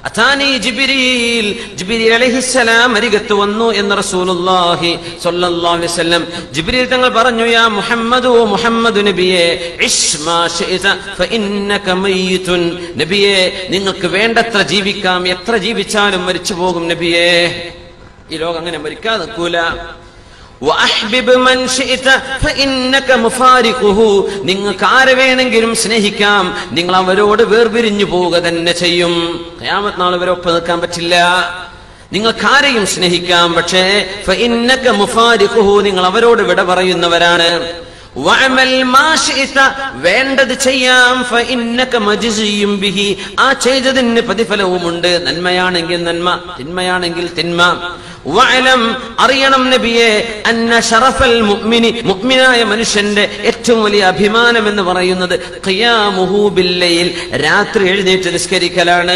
അതാനി ജിബിരിൽ ജിബിരിൽ അലൈഹിസ്സലാം അരികത്ത് വന്നു എന്ന് റസൂലുള്ളാഹി സ്വല്ലല്ലാഹു അലൈഹി വസല്ലം ജിബ്രീൽ തങ്ങൾ പറഞ്ഞു യാ മുഹമ്മദു മുഹമ്മദ് നബിയെ ഇഷ് മാ ശിഅത ഫഇന്നക മയ്യിതുൻ നബിയെ നിങ്ങൾക്ക് വേണ്ടത്ര ജീവിക്കാം എത്ര ജീവിച്ചാലും മരിച്ചു പോകും നബിയെ ഈ ലോകം അങ്ങനെ മരിക്കാതെ നിൽക്കൂല വഅഹ്ബിബ് മൻ ശിഅത ഫഇന്നക മുഫാരിഖുഹു നിങ്ങൾക്ക് ആരെ വേണമെങ്കിലും സ്നേഹിക്കാം നിങ്ങൾ അവരോട് വേർപിരിഞ്ഞു പോവുക തന്നെ ചെയ്യും ഖിയാമത്ത് നാൾ വരെ ഒപ്പം നിൽക്കാൻ പറ്റില്ല നിങ്ങൾക്ക് ആരെയും സ്നേഹിക്കാം പക്ഷേ ഫഇന്നക മുഫാരിഖുഹു നിങ്ങൾ അവരോട് വിട പറയുന്നവരാണ് വഅമൽ മാ ശിഅത വേണ്ടത് ചെയ്യാം ഫഇന്നക മജ്സിയും ബിഹി ആ ചെയ്തതിന് പ്രതിഫലവുമുണ്ട് നന്മയാണെങ്കിൽ നന്മ തിന്മയാണെങ്കിൽ തിന്മ വഅലം അറിയണം നബിയെ അന്ന ഷറഫൽ മുഅ്മിനി മുഅ്മിനായ മനുഷ്യന്റെ ഏറ്റവും വലിയ അഭിമാനം എന്ന് പറയുന്നത് ഖിയാമുഹു ബില്ലയിൽ രാത്രി എഴുന്നേറ്റ് നിസ്കരിക്കലാണ്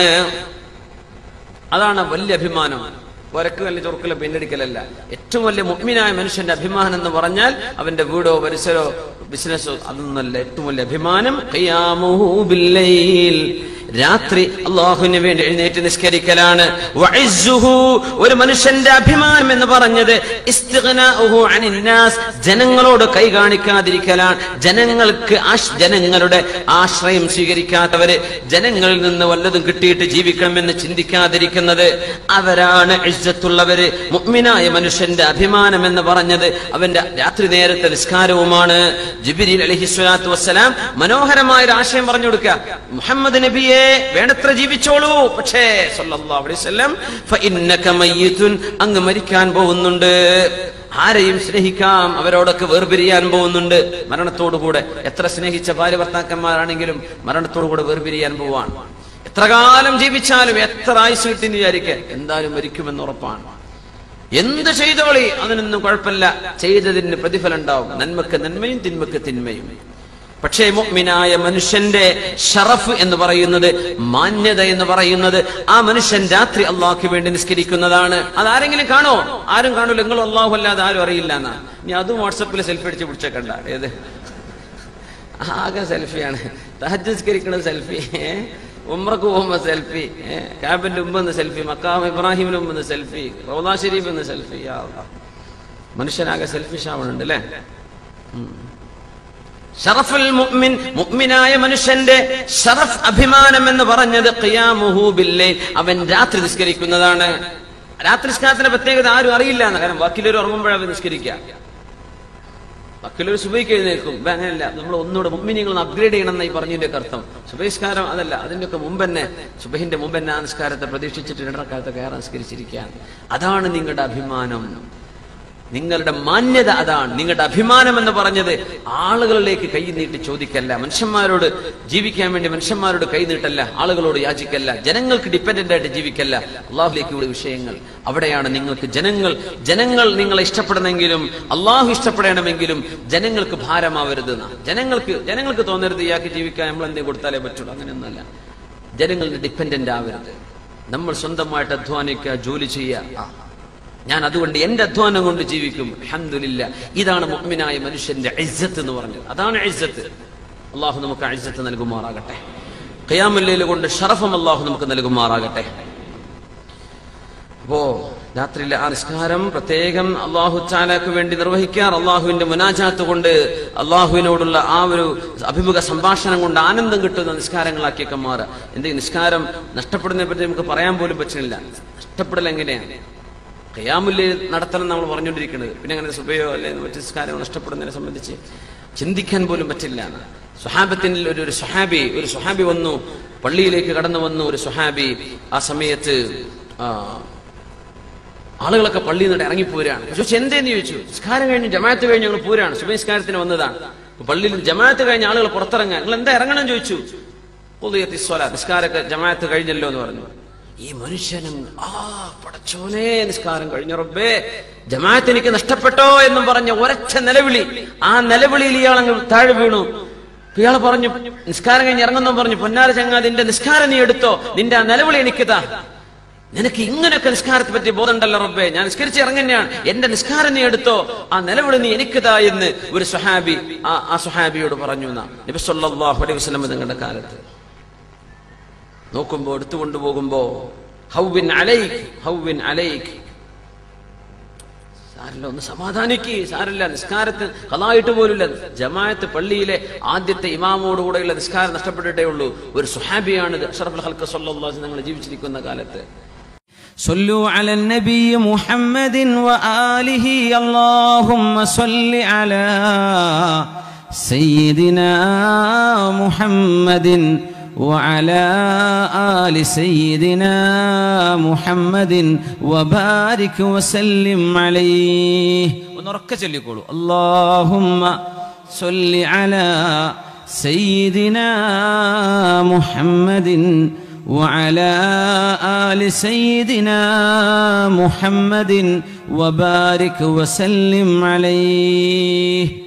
അതാണ് വലിയ അഭിമാനം ഒരക്ക് വലിയ ചൊറുക്കല പിന്നടിക്കലല്ല ഏറ്റവും വലിയ മുഗ്മിനായ മനുഷ്യന്റെ അഭിമാനം എന്ന് പറഞ്ഞാൽ അവന്റെ വീടോ പരിസരോ ബിസിനസ്സോ അതൊന്നല്ല ഏറ്റവും വലിയ അഭിമാനം ഖിയാമുഹു ബില്ലൈൽ രാത്രി അള്ളാഹുവിന് വേണ്ടി എഴുന്നേറ്റ് നിസ്കരിക്കലാണ് വഇസ്സുഹു, ഒരു മനുഷ്യന്റെ അഭിമാനം എന്ന് പറഞ്ഞത് ഇസ്തിഗ്നാഉഹു അനിന്നാസ്, ജനങ്ങളോട് കൈ കാണിക്കാതിരിക്കലാണ് ജനങ്ങൾക്ക് ആശ്- ജനങ്ങളുടെ ആശ്രയം സ്വീകരിക്കാത്തവര് ജനങ്ങളിൽ നിന്ന് വല്ലതും കിട്ടിയിട്ട് ജീവിക്കണമെന്ന് ചിന്തിക്കാതിരിക്കുന്നത് അവരാണ് ഇജ്ജത്തുള്ളവര് മുഅ്മിനായ മനുഷ്യന്റെ അഭിമാനം എന്ന് പറഞ്ഞത് അവന്റെ രാത്രി നേരത്തെ നിസ്കാരവുമാണ് ജിബിരിൽ അലഹിസ്വലാത്തു വസ്സലാം മനോഹരമായ ഒരു ആശയം പറഞ്ഞു കൊടുക്കുക മുഹമ്മദ് നബിയെ വേണ്ടത്ര ജീവിച്ചോളൂ പക്ഷേ സല്ലല്ലാഹു അലൈഹി വസല്ലം ഫഇന്നക മയ്യിതുൻ അങ്ങ് മരിക്കാൻ പോകുന്നുണ്ട് ആരെയും സ്നേഹിക്കാം അവരോടൊക്കെ വേർപിരിയാൻ പോകുന്നുണ്ട് മരണത്തോടുകൂടെ എത്ര സ്നേഹിച്ച ഭാര്യ ഭർത്താക്കന്മാരാണെങ്കിലും മരണത്തോടുകൂടെ വേർപിരിയാൻ പോവാൻ എത്ര കാലം ജീവിച്ചാലും എത്ര ആയുസ് കിട്ടിന്ന് വിചാരിക്കുക എന്തായാലും മരിക്കുമെന്ന് ഉറപ്പാണ് എന്ത് ചെയ്തോളി അതിനൊന്നും കുഴപ്പമില്ല ചെയ്തതിന് പ്രതിഫലം ഉണ്ടാവും നന്മക്ക് നന്മയും തിന്മക്ക് തിന്മയും പക്ഷേ മുഅ്മിനായ മനുഷ്യന്റെ ഷറഫ് എന്ന് പറയുന്നത് മാന്യത എന്ന് പറയുന്നത് ആ മനുഷ്യൻ രാത്രി അള്ളാഹ്ക്ക് വേണ്ടി നിസ്കരിക്കുന്നതാണ് അതാരെങ്കിലും കാണോ ആരും കാണൂല നിങ്ങൾ അള്ളാഹു അല്ലാതെ ആരും അറിയില്ല എന്നാ ഇനി അതും വാട്സപ്പിൽ സെൽഫി അടിച്ച് പിടിച്ചേക്കണ്ട ഏത് ആകെ സെൽഫിയാണ് തഹജ് നിസ്കരിക്കണത് സെൽഫി ഉമ്രക്ക് പോകുമ്പോ സെൽഫി ക്യാബിന്റെ മുമ്പ് സെൽഫി മക്കാം ഇബ്രാഹിമിന് മുമ്പ് സെൽഫി റൗദാ ഷരീഫ് സെൽഫി യാ അല്ലാഹ്. മനുഷ്യനാകെ സെൽഫിഷ് ആവണുണ്ട് അല്ലേ ഷറഫുൽ മുഅ്മിൻ മുഅ്മിനായ മനുഷ്യന്റെ ഷറഫ് അഭിമാനം എന്ന് പറഞ്ഞത് ഖിയാമുഹു ബില്ലൈൽ അവൻ രാത്രി നിസ്കരിക്കുന്നതാണ് രാത്രി നിസ്കാരത്തിന്റെ പ്രത്യേകത ആരും അറിയില്ല എന്ന് കാരണം വക്കീലൊരു ഉറങ്ങുമ്പോഴവൻ നിസ്കരിക്കുക വക്കീലൊരു സുബൈക്ക് എഴുന്നേൽക്കും ഇപ്പൊ അങ്ങനെയല്ല നമ്മൾ ഒന്നുകൂടെ മുമ്മിനിങ്ങൾ അപ്ഗ്രേഡ് ചെയ്യണം എന്നായി പറഞ്ഞതിന്റെ അർത്ഥം സുബൈസ്കാരം അതല്ല അതിന്റെ ഒക്കെ മുമ്പ് തന്നെ സുബഹിന്റെ മുമ്പ് തന്നെ ആ നിസ്കാരത്തെ പ്രതീക്ഷിച്ചിട്ട് രണ്ടരക്കാലത്ത് കയറാൻ നിസ്കരിച്ചിരിക്കുകയാണ് അതാണ് നിങ്ങളുടെ അഭിമാനം നിങ്ങളുടെ മാന്യത അതാണ് നിങ്ങളുടെ അഭിമാനം എന്ന് പറഞ്ഞത് ആളുകളിലേക്ക് കൈ നീട്ടി ചോദിക്കല്ല മനുഷ്യന്മാരോട് ജീവിക്കാൻ വേണ്ടി മനുഷ്യന്മാരോട് കൈ നീട്ടല്ല ആളുകളോട് യാചിക്കല്ല ജനങ്ങൾക്ക് ഡിപ്പെൻഡന്റ് ആയിട്ട് ജീവിക്കല്ല അള്ളാഹുലേക്ക് ഇവിടെ വിഷയങ്ങൾ അവിടെയാണ് നിങ്ങൾക്ക് ജനങ്ങൾ ജനങ്ങൾ നിങ്ങളെ ഇഷ്ടപ്പെടണമെങ്കിലും അള്ളാഹു ഇഷ്ടപ്പെടണമെങ്കിലും ജനങ്ങൾക്ക് ഭാരമാവരുത് എന്നാ. ജനങ്ങൾക്ക് ജനങ്ങൾക്ക് തോന്നരുത് ഇയാൾക്ക് ജീവിക്കാൻ നമ്മൾ എന്തെങ്കിലും കൊടുത്താലേ പറ്റുള്ളൂ അങ്ങനെയൊന്നുമല്ല ജനങ്ങളുടെ ഡിപ്പെൻഡന്റ് ആവരുത് നമ്മൾ സ്വന്തമായിട്ട് അധ്വാനിക്കുക ജോലി ചെയ്യുക ആ. ഞാൻ അതുകൊണ്ട് എന്റെ അധ്വാനം കൊണ്ട് ജീവിക്കും അൽഹംദുലില്ല ഇതാണ് മുഅ്മിനായ മനുഷ്യന്റെ ഇസ്സത്ത് എന്ന് പറഞ്ഞത് അതാണ് ഇസ്സത്ത് അള്ളാഹു നമുക്ക് ഇസ്സത്ത് നൽകുമാറാകട്ടെ ഖിയാമുല്ലയിൽ കൊണ്ട് ഷറഫം അള്ളാഹു നമുക്ക് നൽകുമാറാകട്ടെ അപ്പോ രാത്രിയിലെ ആ നിസ്കാരം പ്രത്യേകം അള്ളാഹു ചാലാക്ക് വേണ്ടി നിർവഹിക്കാർ അള്ളാഹുവിന്റെ മുനാജാത്ത് കൊണ്ട് അള്ളാഹുവിനോടുള്ള ആ ഒരു അഭിമുഖ സംഭാഷണം കൊണ്ട് ആനന്ദം കിട്ടുന്ന നിസ്കാരങ്ങളാക്കിയൊക്കെ മാറുക എന്തെങ്കിലും നിസ്കാരം നഷ്ടപ്പെടുന്നതിനെ പറ്റി നമുക്ക് പറയാൻ പോലും പറ്റുന്നില്ല നഷ്ടപ്പെടൽ എങ്ങനെയാണ് ഖിയാമുല്ല് നടത്തണം നമ്മൾ പറഞ്ഞുകൊണ്ടിരിക്കുന്നത് പിന്നെ അങ്ങനെ സുബയോ അല്ലെ മറ്റു നിസ്കാരങ്ങൾ നഷ്ടപ്പെടുന്നതിനെ സംബന്ധിച്ച് ചിന്തിക്കാൻ പോലും പറ്റില്ല സുഹാബത്തിൽ ഒരു ഒരു സുഹാബി ഒരു സുഹാബി വന്നു പള്ളിയിലേക്ക് കടന്നു വന്നു ഒരു സുഹാബി ആ സമയത്ത് ആ, ആളുകളൊക്കെ പള്ളിയിൽ നിന്ന് ഇറങ്ങിപ്പോരാണ് ചോദിച്ചു എന്തേന്ന് ചോദിച്ചു നിസ്കാരം കഴിഞ്ഞ് ജമാഅത്ത് കഴിഞ്ഞ് ഞങ്ങൾ പോരാണ് സുബഹിസ്കാരത്തിന് വന്നതാണ് അപ്പൊ പള്ളിയിൽ ജമാഅത്ത് കഴിഞ്ഞ ആളുകൾ പുറത്തിറങ്ങാൻ നിങ്ങൾ എന്താ ഇറങ്ങണം ചോദിച്ചു പൊതുയത്തി സ്വല നിസ്കാരമൊക്കെ ജമാഅത്ത് കഴിഞ്ഞല്ലോ എന്ന് പറഞ്ഞു ഈ മനുഷ്യനും ആ പടച്ചോനെ നിസ്കാരം കഴിഞ്ഞ റബ്ബേ ജമാഅത്ത് എനിക്ക് നഷ്ടപ്പെട്ടോ എന്നും പറഞ്ഞ ഒരച്ച നിലവിളി ആ നിലവിളിയിൽ ഇയാളങ്ങ് താഴെ വീണു അപ്പൊ ഇയാൾ പറഞ്ഞു നിസ്കാരം കഴിഞ്ഞ് ഇറങ്ങുന്നു പറഞ്ഞു പൊന്നാര ചങ്ങാതി നിന്റെ നിസ്കാരം നീ എടുത്തോ നിന്റെ ആ നിലവിളി എനിക്കിതാ നിനക്ക് ഇങ്ങനെയൊക്കെ നിസ്കാരത്തെ പറ്റി ബോധമുണ്ടല്ലോ റബ്ബേ ഞാൻ നിസ്കരിച്ച് ഇറങ്ങന്നെയാണ് എന്റെ നിസ്കാരം നീ എടുത്തോ ആ നിലവിളി നീ എനിക്കതാ എന്ന് ഒരു സുഹാബി ആ ആ സുഹാബിയോട് പറഞ്ഞു എന്നാ നബി സല്ലല്ലാഹു അലൈഹി വസല്ലം നിങ്ങളുടെ കാലത്ത് നോക്കുമ്പോ എടുത്തു കൊണ്ടുപോകുമ്പോ ഹൗവിൻ അലൈക്ക് ഹൗവിൻ അലൈക്ക് സാരില്ല ഒന്ന് സമാധാനിക്ക് സാരില്ല നിസ്കാരത്തിന് കലായിട്ട് പോലില്ല ജമായത്ത് പള്ളിയിലെ ആദ്യത്തെ ഇമാമോടുകൂടെയുള്ള നിസ്കാരം നഷ്ടപ്പെട്ടിട്ടേ ഉള്ളൂ ഒരു സുഹാബിയാണ് അഷറഫുൽ ഹൽക്ക് സല്ലല്ലാഹു ഞങ്ങൾ ജീവിച്ചിരിക്കുന്ന കാലത്ത് صلوا على النبي محمد وآله اللهم صل على سيدنا محمد وعلى آل سيدنا محمد وبارك وسلم عليه ونركز اللي يقولوا اللهم صل على سيدنا محمد وعلى آل سيدنا محمد وبارك وسلم عليه